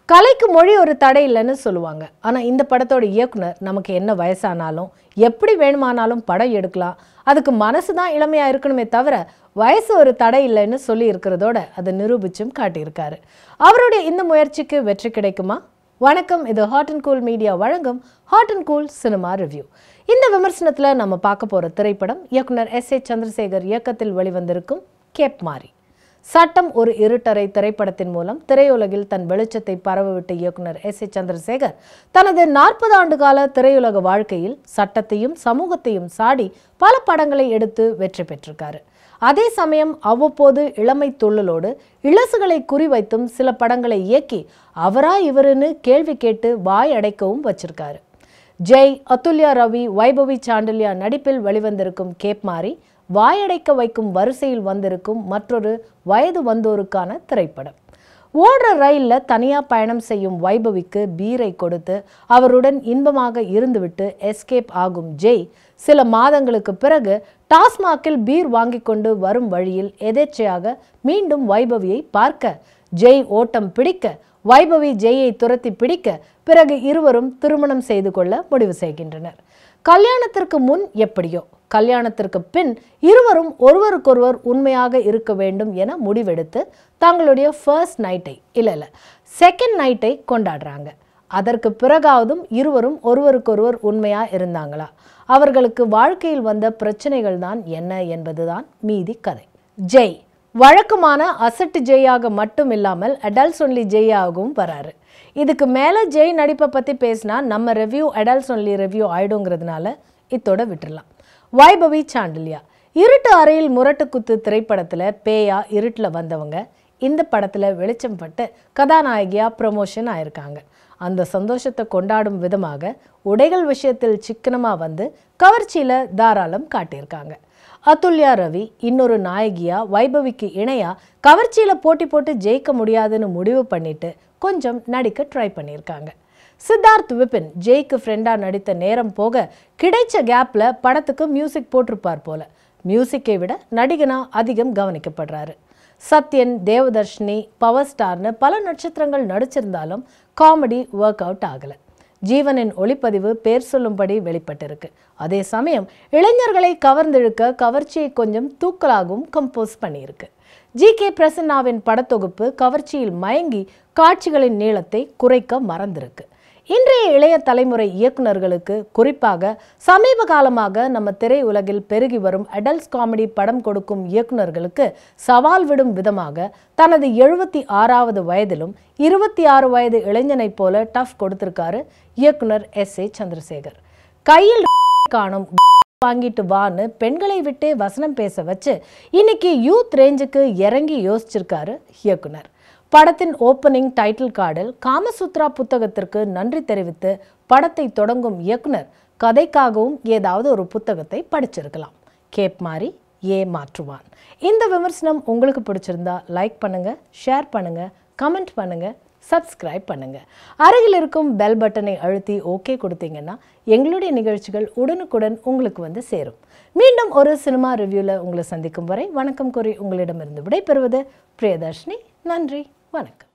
கலைக்கு மொழி ஒரு தடை இல்லைன்னு சொல்லுவாங்க ஆனால் இந்த படத்தோட இயக்குனர் நமக்கு என்ன வயசானாலும் எப்படி வேணுமானாலும் படம் எடுக்கலாம் அதுக்கு மனசு தான் இளமையாக இருக்கணுமே தவிர வயசு ஒரு தடை இல்லைன்னு சொல்லி இருக்கிறதோட அதை நிரூபிச்சும் காட்டியிருக்காரு அவருடைய இந்த முயற்சிக்கு வெற்றி கிடைக்குமா வணக்கம் இது ஹாட் அண்ட் கூல் மீடியா வழங்கும் hot and cool cinema review இந்த விமர்சனத்தில் நம்ம பார்க்க போகிற திரைப்படம் இயக்குனர் எஸ் ஏ சந்திரசேகர் இயக்கத்தில் வெளிவந்திருக்கும் கேப் மாரி சட்டம் ஒரு இருட்டறை திரைப்படத்தின் மூலம் திரையுலகில் தன் வெளிச்சத்தை பரவவிட்ட இயக்குனர் எஸ் ஏ சந்திரசேகர் தனது நாற்பது ஆண்டுகால திரையுலக வாழ்க்கையில் சட்டத்தையும் சமூகத்தையும் சாடி பல படங்களை எடுத்து வெற்றி பெற்றிருக்காரு அதே சமயம் அவ்வப்போது இளமை துள்ளலோடு இளசுகளை குறிவைத்தும் சில படங்களை இயக்கி அவரா இவருன்னு கேள்வி கேட்டு வாய் அடைக்கவும் வச்சிருக்காரு ஜெய் அதுல்யா ரவி வைபவி சாண்டல்யா நடிப்பில் வெளிவந்திருக்கும் கேப் மாரி வாயடைக்க வைக்கும் வரிசையில் வந்திருக்கும் மற்றொரு வயது வந்தோருக்கான திரைப்படம் ஓடுற ரயிலில் தனியாக பயணம் செய்யும் வைபவிக்கு பீரை கொடுத்து அவருடன் இன்பமாக இருந்துவிட்டு எஸ்கேப் ஆகும் ஜெய் சில மாதங்களுக்கு பிறகு டாஸ்மாகில் பீர் வாங்கி கொண்டு வரும் வழியில் எதேச்சையாக மீண்டும் வைபவியை பார்க்க ஜெய் ஓட்டம் பிடிக்க வைபவி ஜெயை துரத்தி பிடிக்க பிறகு இருவரும் திருமணம் செய்து கொள்ள முடிவு செய்கின்றனர் கல்யாணத்திற்கு முன் எப்படியோ கல்யாணத்திற்கு பின் இருவரும் ஒருவருக்கொருவர் உண்மையாக இருக்க வேண்டும் என முடிவெடுத்து தங்களுடைய ஃபர்ஸ்ட் நைட்டை இல்லை இல்லை செகண்ட் நைட்டை கொண்டாடுறாங்க அதற்கு பிறகாவதும் இருவரும் ஒருவருக்கொருவர் உண்மையா இருந்தாங்களா அவர்களுக்கு வாழ்க்கையில் வந்த பிரச்சனைகள் தான் என்ன என்பதுதான் மீதி கதை ஜெய் வழக்கமான அசட்டு ஜெயாக மட்டும் இல்லாமல் அடல்ட்ஸ் ஒன்லி ஜெயாகவும் வராரு இதுக்கு மேலே ஜெய் நடிப்பை பற்றி பேசினா நம்ம ரிவ்யூ அடல்ட்ஸ் ஒன்லி ரிவ்யூ ஆயிடுங்கிறதுனால இத்தோட விட்டுறலாம் வைபவி சாண்டல்யா இருட்டு அறையில் முரட்டு குத்து திரைப்படத்தில் பேயா இருட்டில் வந்தவங்க இந்த படத்தில் வெளிச்சம் பட்டு கதாநாயகியாக ப்ரமோஷன் ஆயிருக்காங்க அந்த சந்தோஷத்தை கொண்டாடும் விதமாக உடைகள் விஷயத்தில் சிக்கனமாக வந்து கவர்ச்சியில் தாராளம் காட்டியிருக்காங்க அதுல்யா ரவி இன்னொரு நாயகியா வைபவிக்கு இணையா கவர்ச்சியில போட்டி போட்டு ஜெயிக்க முடியாதுன்னு முடிவு பண்ணிட்டு கொஞ்சம் நடிக்க ட்ரை பண்ணியிருக்காங்க சித்தார்த் விபின் ஜெய்க்கு ஃப்ரெண்டா நடித்த நேரம் போக கிடைச்ச கேப்ல படத்துக்கு மியூசிக் போட்டிருப்பார் போல மியூசிக்கை விட நடிகனா அதிகம் கவனிக்கப்படுறாரு சத்யன் தேவதர்ஷினி பவர் ஸ்டார்னு பல நட்சத்திரங்கள் நடிச்சிருந்தாலும் காமெடி ஒர்க் அவுட் ஆகலை ஜீவனின் ஒளிப்பதிவு பேர் சொல்லும்படி வெளிப்பட்டிருக்கு அதே சமயம் இளைஞர்களை கவர்ந்திழுக்க கவர்ச்சியை கொஞ்சம் தூக்கலாகவும் கம்போஸ் பண்ணியிருக்கு ஜி கே பிரசன்னாவின் படத்தொகுப்பு கவர்ச்சியில் மயங்கி காட்சிகளின் நீளத்தை குறைக்க மறந்திருக்கு இன்றைய இளைய தலைமுறை இயக்குனர்களுக்கு குறிப்பாக சமீப காலமாக நம்ம திரையுலகில் பெருகி வரும் அடல்ட்ஸ் காமெடி படம் கொடுக்கும் இயக்குனர்களுக்கு சவால் விடும் விதமாக தனது எழுபத்தி ஆறாவது வயதிலும் இருபத்தி ஆறு வயது இளைஞனைப் போல டஃப் கொடுத்திருக்காரு இயக்குனர் எஸ் ஏ சந்திரசேகர் கையில் காணும் வாங்கிட்டு வான்னு பெண்களை விட்டே வசனம் பேச வச்சு இன்னைக்கு யூத் ரேஞ்சுக்கு இறங்கி யோசிச்சிருக்காரு இயக்குனர் படத்தின் ஓப்பனிங் டைட்டில் கார்டில் காமசூத்ரா புத்தகத்திற்கு நன்றி தெரிவித்து படத்தை தொடங்கும் இயக்குனர் கதைக்காகவும் ஏதாவது ஒரு புத்தகத்தை படிச்சிருக்கலாம் கேப் மாதிரி ஏ மாற்றுவான் இந்த விமர்சனம் உங்களுக்கு பிடிச்சிருந்தா லைக் பண்ணுங்க ஷேர் பண்ணுங்க கமெண்ட் பண்ணுங்க சப்ஸ்கிரைப் பண்ணுங்க அருகில் இருக்கும் பெல் பட்டனை அழுத்தி ஓகே கொடுத்தீங்கன்னா எங்களுடைய நிகழ்ச்சிகள் உடனுக்குடன் உங்களுக்கு வந்து சேரும் மீண்டும் ஒரு சினிமா ரிவ்யூவில் உங்களை சந்திக்கும் வரை வணக்கம் கூறி உங்களிடமிருந்து விடைபெறுவது பிரியதர்ஷினி நன்றி வணக்கம்